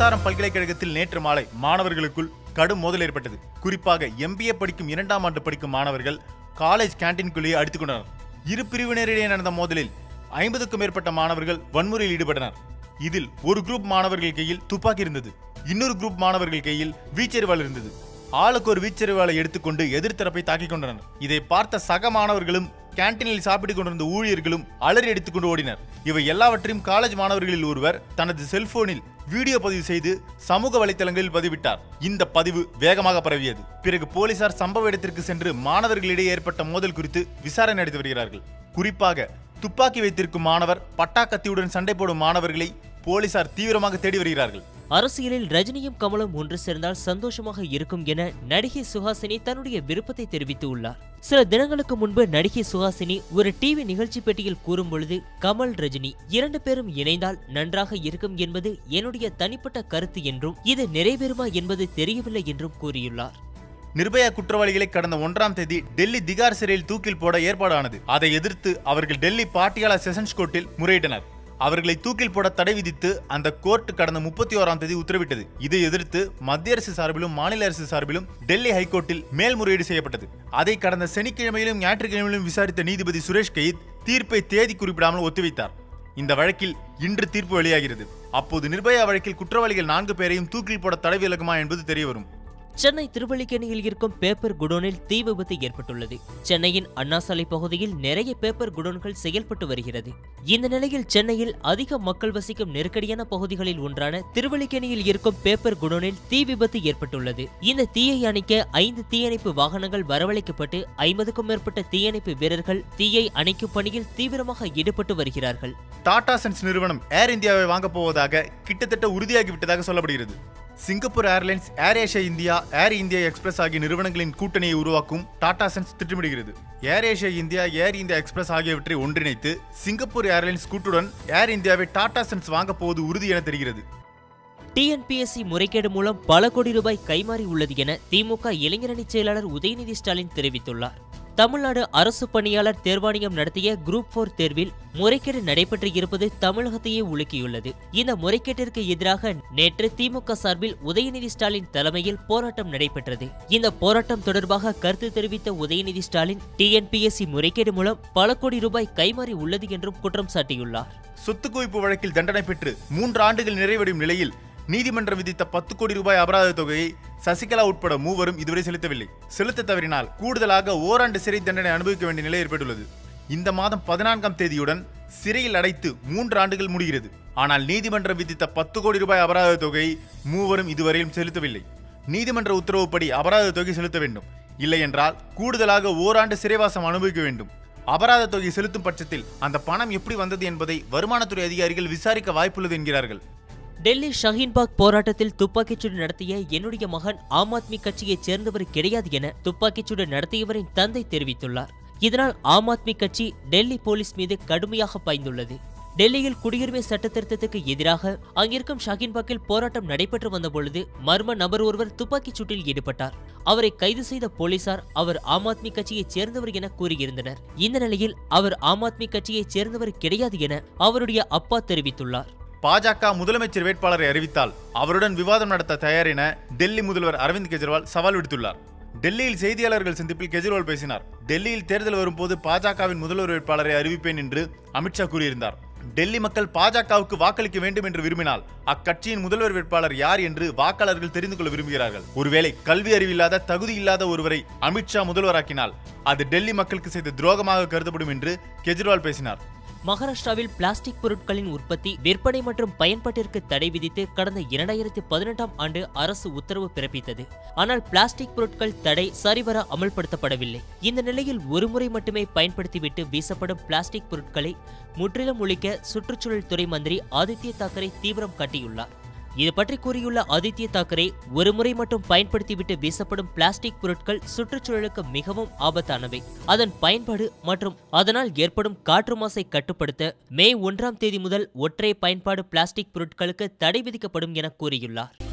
SRM பல்கலைக்கழகத்தில் நேற்று மாலை மாணவர்களுக்குள் கடும் மோதல் ஏற்பட்டது குறிப்பாக எம்பிஏ படிக்கும் இரண்டாம் ஆண்டு படிக்கும் மாணவர்கள் காலேஜ் கேண்டீன்குள்ளேயே அடித்துக் கொண்டனர் இரு பிரிவினரிடையே நடந்த மோதலில் ஐம்பதுக்கும் மேற்பட்ட மாணவர்கள் வன்முறையில் ஈடுபட்டனர் இதில் ஒரு குரூப் மாணவர்கள் கையில் துப்பாக்கி இருந்தது இன்னொரு குரூப் மாணவர்கள் கையில் வீச்செறிவாள் இருந்தது ஆளுக்கு ஒரு வீச்செறிவாளை எடுத்துக்கொண்டு எதிர்த்தரப்பை தாக்கிக் கொண்டனர் இதை பார்த்த சக மாணவர்களும் கேண்டீனில் சாப்பிட்டுக் கொண்டிருந்த ஊழியர்களும் அலறி அடித்துக் கொண்டு ஓடினர் இவை எல்லாவற்றையும் காலேஜ் மாணவர்களில் ஒருவர் தனது செல்போனில் வீடியோ பதிவு செய்து சமூக வலைத்தளங்களில் பதிவிட்டார் இந்த பதிவு வேகமாக பரவியது பிறகு போலீசார் சம்பவ இடத்திற்கு சென்று மாணவர்களிடையே ஏற்பட்ட மோதல் குறித்து விசாரணை நடத்தி வருகிறார்கள் குறிப்பாக துப்பாக்கி வைத்திருக்கும் மாணவர் பட்டாக்கத்தியுடன் சண்டை போடும் மாணவர்களை போலீசார் தீவிரமாக தேடி வருகிறார்கள் அரசியலில் ரஜினியும் கமலும் ஒன்று சேர்ந்தால் சந்தோஷமாக இருக்கும் என நடிகை சுஹாசினி தன்னுடைய விருப்பத்தை தெரிவித்து உள்ளார் சில தினங்களுக்கு முன்பு நடிகை சுஹாசினி ஒரு டிவி நிகழ்ச்சி பெட்டியில் கூறும் பொழுது கமல் ரஜினி இரண்டு பேரும் இணைந்தால் நன்றாக இருக்கும் என்பது என்னுடைய தனிப்பட்ட கருத்து என்றும் இது நிறைவேறுமா என்பது தெரியவில்லை என்றும் கூறியுள்ளார் நிர்பயா குற்றவாளிகளை கடந்த ஒன்றாம் தேதி டெல்லி திகார் சிறையில் தூக்கில் போட ஏற்பாடானது அதை எதிர்த்து அவர்கள் டெல்லி பாட்டியாலா செஷன்ஸ் கோர்ட்டில் முறையிட்டனர் அவர்களை தூக்கில் போட தடை விதித்து அந்த கோர்ட் கடந்த முப்பத்தி ஓராம் தேதி உத்தரவிட்டது இதை எதிர்த்து மத்திய அரசு சார்பிலும் மாநில அரசு சார்பிலும் டெல்லி ஹைகோர்ட்டில் மேல்முறையீடு செய்யப்பட்டது அதை கடந்த சனிக்கிழமையிலும் ஞாயிற்றுக்கிழமையிலும் விசாரித்த நீதிபதி சுரேஷ் கயித் தீர்ப்பை தேதி குறிப்பிடாமல் ஒத்திவைத்தார் இந்த வழக்கில் இன்று தீர்ப்பு வெளியாகிறது அப்போது நிர்பயா வழக்கில் குற்றவாளிகள் நான்கு பேரையும் தூக்கில் போட தடை விலகுமா என்பது தெரியவரும் சென்னை திருவல்லிக்கேணியில் இருக்கும் பேப்பர் குடோனில் தீ விபத்து ஏற்பட்டுள்ளது சென்னையின் அண்ணா சாலை பகுதியில் நிறைய பேப்பர் குடோன்கள் செயல்பட்டு வருகிறது இந்த நிலையில் சென்னையில் அதிக மக்கள் வசிக்கும் நெருக்கடியான பகுதிகளில் ஒன்றான திருவல்லிக்கேணியில் இருக்கும் பேப்பர் குடோனில் தீ விபத்து ஏற்பட்டுள்ளது இந்த தீயை அணைக்க ஐந்து தீயணைப்பு வாகனங்கள் வரவழைக்கப்பட்டு ஐம்பதுக்கும் மேற்பட்ட தீயணைப்பு வீரர்கள் தீயை அணைக்கும் பணியில் தீவிரமாக ஈடுபட்டு வருகிறார்கள் டாடா சன்ஸ் நிறுவனம் ஏர் இந்தியாவை வாங்கப் போவதாக கிட்டத்தட்ட உறுதியாகிவிட்டதாக சொல்லப்படுகிறது Singapore airlines AirAsia India Air India Express ஆகிய நிறுவனங்களின் கூட்டணியை உருவாக்கும் டாடா சன்ஸ் திட்டமிடுகிறது AirAsia India Air India Express ஆகியவற்றை ஒன்றிணைத்து சிங்கப்பூர் ஏர்லைன்ஸ் கூட்டுடன் ஏர் இந்தியாவை டாடா சன்ஸ் வாங்கப் போவது உறுதி என தெரிகிறது டிஎன்பிஎஸ்சி முறைகேடு மூலம் பல கோடி ரூபாய் கைமாறி உள்ளது என திமுக இளைஞரணி செயலாளர் உதயநிதி ஸ்டாலின் தெரிவித்துள்ளார் தமிழ்நாடு அரசு பணியாளர் தேர்வாணையம் நடத்திய குரூப் போர் தேர்வில் முறைகேடு நடைபெற்று இருப்பது தமிழகத்தையே உலுக்கியுள்ளது இந்த முறைகேட்டிற்கு எதிராக நேற்று திமுக சார்பில் உதயநிதி ஸ்டாலின் தலைமையில் போராட்டம் நடைபெற்றது இந்த போராட்டம் தொடர்பாக கருத்து தெரிவித்த உதயநிதி ஸ்டாலின் டிஎன்பிஎஸ்சி முறைகேடு மூலம் பல கோடி ரூபாய் கைமாறி உள்ளது என்றும் குற்றம் சாட்டியுள்ளார் சொத்து குவிப்பு வழக்கில் தண்டனை பெற்று மூன்று ஆண்டுகள் நிறைவடையும் நிலையில் நீதிமன்றம் விதித்த பத்து கோடி ரூபாய் அபராத தொகையை சசிகலா உட்பட மூவரும் இதுவரை செலுத்தவில்லை செலுத்த தவறினால் கூடுதலாக ஓராண்டு சிறை தண்டனை அனுபவிக்க வேண்டிய நிலை ஏற்பட்டுள்ளது இந்த மாதம் பதினான்காம் தேதியுடன் சிறையில் அடைத்து மூன்று ஆண்டுகள் முடிகிறது ஆனால் நீதிமன்றம் விதித்த பத்து கோடி ரூபாய் அபராத தொகையை மூவரும் இதுவரையும் செலுத்தவில்லை நீதிமன்ற உத்தரவுப்படி அபராத தொகை செலுத்த வேண்டும் இல்லை என்றால் கூடுதலாக ஓராண்டு சிறைவாசம் அனுபவிக்க வேண்டும் அபராத தொகை செலுத்தும் பட்சத்தில் அந்த பணம் எப்படி வந்தது என்பதை வருமானத்துறை அதிகாரிகள் விசாரிக்க வாய்ப்புள்ளது என்கிறார்கள் டெல்லி ஷஹீன்பாக் போராட்டத்தில் துப்பாக்கிச்சூடு நடத்திய என்னுடைய மகன் ஆம் ஆத்மி கட்சியைச் சேர்ந்தவர் கிடையாது என துப்பாக்கிச்சூடு நடத்தியவரின் தந்தை தெரிவித்துள்ளார் இதனால் ஆம் ஆத்மி கட்சி டெல்லி போலீஸ் மீது கடுமையாக பாய்ந்துள்ளது டெல்லியில் குடியுரிமை சட்ட திருத்தத்துக்கு எதிராக அங்கிருக்கும் ஷஹீன்பாக்கில் போராட்டம் நடைபெற்று வந்தபொழுது மர்ம நபர் ஒருவர் துப்பாக்கிச் சூட்டில் ஈடுபட்டார் அவரை கைது செய்த போலீசார் அவர் ஆம் ஆத்மி கட்சியைச் சேர்ந்தவர் என கூறியிருந்தனர் இந்த நிலையில் அவர் ஆம் ஆத்மி கட்சியைச் சேர்ந்தவர் கிடையாது என அவருடைய அப்பா தெரிவித்துள்ளார் பாஜக முதலமைச்சர் வேட்பாளரை அறிவித்தால் அவருடன் விவாதம் நடத்த தயார் என டெல்லி முதல்வர் அரவிந்த் கெஜ்ரிவால் சவால் விடுத்துள்ளார் டெல்லியில் செய்தியாளர்கள் சந்திப்பில் கெஜ்ரிவால் பேசினார் டெல்லியில் தேர்தல் வரும்போது பாஜகவின் முதல்வர் வேட்பாளரை அறிவிப்பேன் என்று அமித்ஷா கூறியிருந்தார் டெல்லி மக்கள் பாஜகவுக்கு வாக்களிக்க வேண்டும் என்று விரும்பினால் அக்கட்சியின் முதல்வர் வேட்பாளர் யார் என்று வாக்காளர்கள் தெரிந்து கொள்ள விரும்புகிறார்கள் ஒருவேளை கல்வி அறிவில்லாத தகுதி இல்லாத ஒருவரை அமித்ஷா முதல்வராக்கினால் அது டெல்லி மக்களுக்கு செய்த துரோகமாக கருதப்படும் என்று கெஜ்ரிவால் பேசினார் மகாராஷ்டிராவில் பிளாஸ்டிக் பொருட்களின் உற்பத்தி விற்பனை மற்றும் பயன்பாட்டிற்கு தடை விதித்து கடந்த இரண்டாயிரத்தி பதினெட்டாம் ஆண்டு அரசு உத்தரவு பிறப்பித்தது ஆனால் பிளாஸ்டிக் பொருட்கள் தடை சரிவர அமல்படுத்தப்படவில்லை இந்த நிலையில் ஒருமுறை மட்டுமே பயன்படுத்திவிட்டு வீசப்படும் பிளாஸ்டிக் பொருட்களை முற்றிலும் ஒழிக்க சுற்றுச்சூழல் துறை மந்திரி ஆதித்ய தாக்கரே தீவிரம் காட்டியுள்ளார் இது பற்றி கூறியுள்ள ஆதித்ய தாக்கரே ஒருமுறை மட்டும் பயன்படுத்திவிட்டு வீசப்படும் பிளாஸ்டிக் பொருட்கள் சுற்றுச்சூழலுக்கு மிகவும் ஆபத்தானவை அதன் பயன்பாடு மற்றும் அதனால் ஏற்படும் காற்று மாசை கட்டுப்படுத்த மே ஒன்றாம் தேதி முதல் ஒற்றை பயன்பாடு பிளாஸ்டிக் பொருட்களுக்கு தடை விதிக்கப்படும் என கூறியுள்ளார்